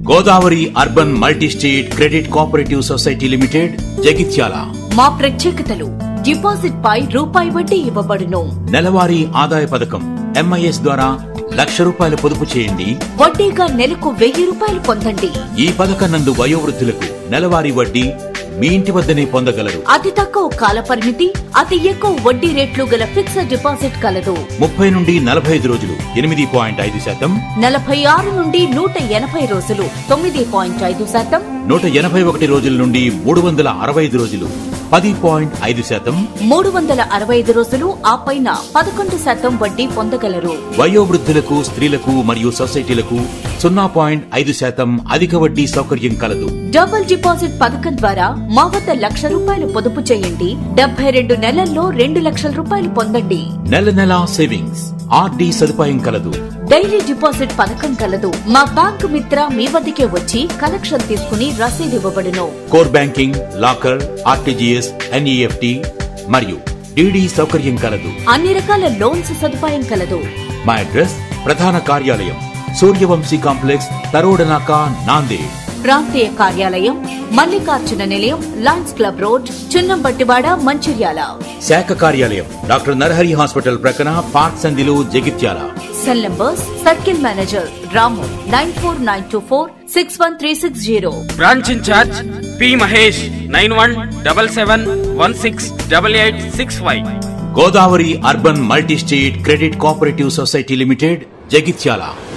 Godavari urban multi state credit cooperative society limited Jagtial మా ప్రత్యేకతలు deposit పై రూపాయి వడ్డీ ఇవ్వబడును నెలవారీ ఆదాయ పథకం ఎంఐఎస్ ద్వారా లక్ష రూపాయలు పొదుపు చేయండి వడ్డీగా నెలకు వెయ్యి రూపాయలు పొందండి ఈ పథకం నందు వయోవృద్ధులకు నెలవారీ వడ్డీ మీ ఇంటి వద్దనే పొందగలరు అతి తక్కువ కాల పరిమితి అతి ఎక్కువ వడ్డీ రేట్లు గల ఫిక్స్డ్ డిపాజిట్ కలదు ముప్పై నుండి నలభై ఐదు రోజులు ఎనిమిది పాయింట్ ఐదు శాతం నలభై ఆరు నుండి నూట ఎనభై రోజులు తొమ్మిది పాయింట్ ఐదు శాతం నూట ఎనభై ఒకటి రోజుల నుండి మూడు వందల అరవై ఐదు రోజులు పది పాయింట్ ఐదు శాతం మూడు వందల అరవై ఐదు రోజులు ఆ పైన పదకొండు శాతం వడ్డీ పొందగలరు వయోవృద్ధులకు స్త్రీలకు మరియు సొసైటీలకు సున్నా పాయింట్ ఐదు శాతం అధిక వడ్డీ సౌకర్యం కలదు డబుల్ డిపాజిట్ పథకం ద్వారా మా వద్ద లక్ష రూపాయలు పొదుపు చేయండి డెబ్బై రెండు నెలల్లో రెండు లక్షల రూపాయలు పొందండి నెల నెల సేవింగ్స్ ఆర్డి సదుపాయం కలదు డైలీ డిపాజిట్ పథకం కలదు మా బ్యాంకు మిత్ర మీ వద్దకే వచ్చి కలెక్షన్ తీసుకుని రసీదు ఇవ్వబడును core banking locker RTGS NEFT మరియు డిడి సౌకర్యం కలదు అన్ని రకాల లోన్స్ సదుపాయం కలదు మా అడ్రస్ ప్రధాన కార్యాలయం సూర్యవంశీ కాంప్లెక్స్ తరోడనాక నాందేడ్ ప్రాంతీయ కార్యాలయం Mallikarjuna Nilayam Lions Club road Chunnambattiwada Mancherial శాఖ కార్యాలయం డాక్టర్ నరహరి హాస్పిటల్ ప్రక్కన పార్క్ సంధిలో Jagtial cell numbers circle manager Ramu nine four nine two four six one three six zero branch incharge P Mahesh nine one double seven one six double eight six five Godavari urban multi state credit cooperative society limited Jagtial